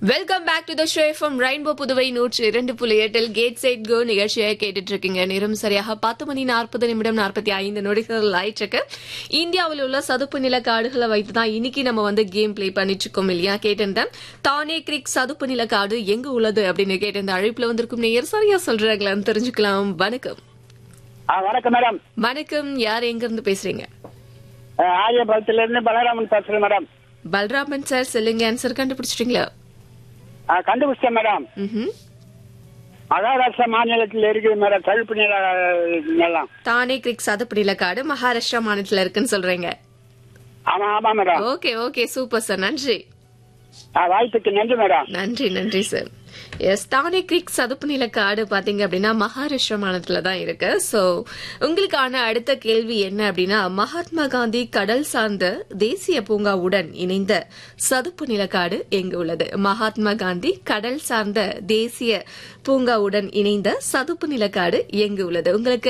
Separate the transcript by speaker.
Speaker 1: Welcome back to the show from rainbow Puduvai நூற்றி இரண்டு புள்ளி எட்டில் கேட் சைட் கோ நிகழ்ச்சியை கேட்டுட்டு இருக்கீங்க நேரம் சரியாக பத்து மணி நாற்பது நிமிடம் நாற்பத்தி ஐந்து நொடிகள் ஆயிட்டிருக்கு இந்தியாவில் உள்ள சதுப்பு நில காடுகளை வைத்து தான் இன்னைக்கு நம்ம வந்து கேம் ப்ளே பண்ணிட்டு இருக்கோம் இல்லையா கேட்டிருந்தேன் தானே கிரிக் சதுப்பு நில காடு எங்க உள்ளது அப்படின்னு கேட்டிருந்த அழைப்புல வந்திருக்கும் நேயர் சரியா சொல்றாங்களான்னு தெரிஞ்சுக்கலாம் வணக்கம்
Speaker 2: ஆ வணக்கம் மேடம்
Speaker 1: வணக்கம் யார் எங்க இருந்து பேசுறீங்க
Speaker 2: ஆரியபுரத்துல இருந்து பலராமன் பேசுறேன் மேடம்
Speaker 1: பல்ராமன் சார் சொல்லுங்க ஆன்சர் கண்டுபிடிச்சிட்டீங்களா
Speaker 2: ஆ, கண்டுபிடிச்சேன் மேடம்
Speaker 1: ம்ஹும்.
Speaker 2: மகாராஷ்டிரா மாநிலத்தில் இருக்குது மேடம் தழுப்பு நில நிலம்
Speaker 1: தானே கிரிக் சதுப்பு நில காடு மகாராஷ்டிரா மாநிலத்துல இருக்குன்னு சொல்றீங்க
Speaker 2: ஆமா ஆமா madam
Speaker 1: okay okay super sir நன்றி
Speaker 2: ஆ, வாய்ப்புக்கு நன்றி மேடம்
Speaker 1: நன்றி நன்றி சார் எஸ் தானே கிரிக் சதுப்பு நில காடு பாத்தீங்க அப்படின்னா மகாராஷ்டிரா மாநிலத்துல தான் இருக்கு சோ உங்களுக்கான அடுத்த கேள்வி என்ன அப்படின்னா மகாத்மா காந்தி கடல் சார்ந்த தேசிய பூங்காவுடன் இணைந்த சதுப்பு நிலக்காடு எங்கு உள்ளது மகாத்மா காந்தி கடல் சார்ந்த தேசிய பூங்காவுடன் இணைந்த சதுப்பு நிலக்காடு எங்கு உள்ளது உங்களுக்கு